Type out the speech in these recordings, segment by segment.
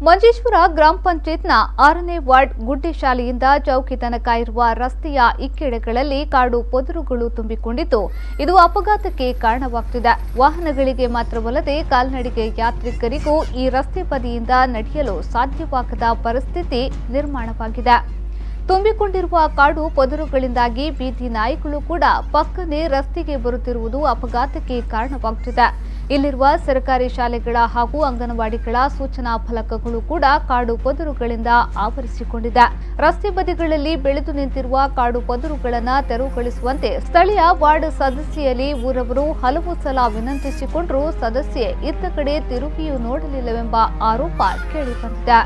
ಮಂಜೇಶ್ವರ ಗ್ರಾಮ ಪಂಚಾಯತ್ನ ಆರನೇ ವಾರ್ಡ್ ಗುಡ್ಡೆ ಶಾಲೆಯಿಂದ ಚೌಕಿ ತನಕ ಇರುವ ರಸ್ತೆಯ ಇಕ್ಕೆಡೆಗಳಲ್ಲಿ ಕಾಡು ಪೊದರುಗಳು ತುಂಬಿಕೊಂಡಿದ್ದು ಇದು ಅಪಘಾತಕ್ಕೆ ಕಾರಣವಾಗುತ್ತಿದೆ ವಾಹನಗಳಿಗೆ ಮಾತ್ರವಲ್ಲದೆ ಕಾಲ್ನಡಿಗೆ ಯಾತ್ರಿಕರಿಗೂ ಈ ರಸ್ತೆ ಬದಿಯಿಂದ ನಡೆಯಲು ಸಾಧ್ಯವಾಗದ ಪರಿಸ್ಥಿತಿ ನಿರ್ಮಾಣವಾಗಿದೆ ತುಂಬಿಕೊಂಡಿರುವ ಕಾಡು ಪೊದರುಗಳಿಂದಾಗಿ ಬೀದಿ ನಾಯಿಗಳು ಕೂಡ ಪಕ್ಕನೆ ರಸ್ತೆಗೆ ಬರುತ್ತಿರುವುದು ಅಪಘಾತಕ್ಕೆ ಕಾರಣವಾಗುತ್ತಿದೆ ಇಲ್ಲಿರುವ ಸರ್ಕಾರಿ ಶಾಲೆಗಳ ಹಾಗೂ ಅಂಗನವಾಡಿಗಳ ಸೂಚನಾ ಫಲಕಗಳು ಕೂಡ ಕಾಡು ಪೊದರುಗಳಿಂದ ಆವರಿಸಿಕೊಂಡಿದೆ ರಸ್ತೆ ಬದಿಗಳಲ್ಲಿ ಬೆಳೆದು ನಿಂತಿರುವ ಕಾಡು ಪೊದರುಗಳನ್ನು ತೆರವುಗೊಳಿಸುವಂತೆ ಸ್ಥಳೀಯ ವಾರ್ಡ್ ಸದಸ್ಯೆಯಲ್ಲಿ ಊರವರು ಹಲವು ಸಲ ವಿನಂತಿಸಿಕೊಂಡರೂ ಸದಸ್ಯೆ ಇತ್ತ ಕಡೆ ತಿರುಗಿಯೂ ನೋಡಲಿಲ್ಲವೆಂಬ ಆರೋಪ ಕೇಳಿಬಂದಿದೆ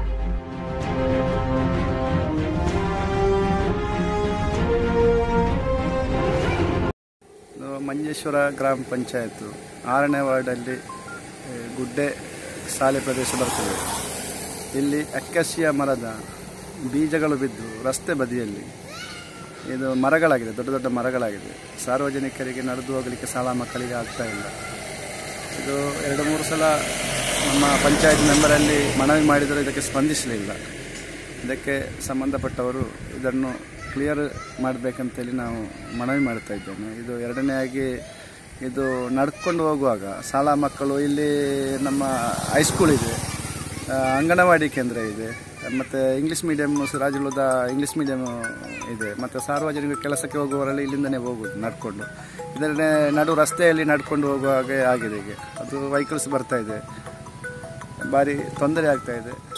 ಇದು ಮಂಜೇಶ್ವರ ಗ್ರಾಮ ಪಂಚಾಯತ್ ಆರನೇ ವಾರ್ಡಲ್ಲಿ ಏ, ಗುಡ್ಡೆ ಶಾಲೆ ಪ್ರದೇಶ ಬರ್ತದೆ ಇಲ್ಲಿ ಅಕ್ಕಸಿಯ ಮರದ ಬೀಜಗಳು ಬಿದ್ದು ರಸ್ತೆ ಬದಿಯಲ್ಲಿ ಇದು ಮರಗಳಾಗಿದೆ ದೊಡ್ಡ ದೊಡ್ಡ ಮರಗಳಾಗಿದೆ ಸಾರ್ವಜನಿಕರಿಗೆ ನಡೆದು ಹೋಗಲಿಕ್ಕೆ ಶಾಲಾ ಮಕ್ಕಳಿಗೆ ಆಗ್ತಾ ಇಲ್ಲ ಇದು ಎರಡು ಮೂರು ಸಲ ನಮ್ಮ ಪಂಚಾಯತ್ ಮೆಂಬರಲ್ಲಿ ಮನವಿ ಮಾಡಿದರೂ ಇದಕ್ಕೆ ಸ್ಪಂದಿಸಲಿಲ್ಲ ಇದಕ್ಕೆ ಸಂಬಂಧಪಟ್ಟವರು ಇದನ್ನು ಕ್ಲಿಯರ್ ಮಾಡಬೇಕಂತೇಳಿ ನಾವು ಮನವಿ ಮಾಡ್ತಾ ಇದ್ದೇನೆ ಇದು ಎರಡನೇಯಾಗಿ ಇದು ನಡ್ಕೊಂಡು ಹೋಗುವಾಗ ಶಾಲಾ ಮಕ್ಕಳು ಇಲ್ಲಿ ನಮ್ಮ ಹೈಸ್ಕೂಲ್ ಇದೆ ಆ, ಅಂಗನವಾಡಿ ಕೇಂದ್ರ ಇದೆ ಮತ್ತು ಇಂಗ್ಲೀಷ್ ಮೀಡಿಯಮ್ ರಾಜುಲದ ಇಂಗ್ಲೀಷ್ ಮೀಡಿಯಮ್ ಇದೆ ಮತ್ತು ಸಾರ್ವಜನಿಕ ಕೆಲಸಕ್ಕೆ ಹೋಗುವವರಲ್ಲಿ ಇಲ್ಲಿಂದನೇ ಹೋಗುದು ನಡ್ಕೊಂಡು ಇದನ್ನೇ ನಡು ರಸ್ತೆಯಲ್ಲಿ ನಡ್ಕೊಂಡು ಹೋಗುವ ಹಾಗೆ ಆಗಿದೆ ಈಗ ಅದು ವೆಹಿಕಲ್ಸ್ ಬರ್ತಾ ಇದೆ ಭಾರಿ ತೊಂದರೆ ಆಗ್ತಾ ಇದೆ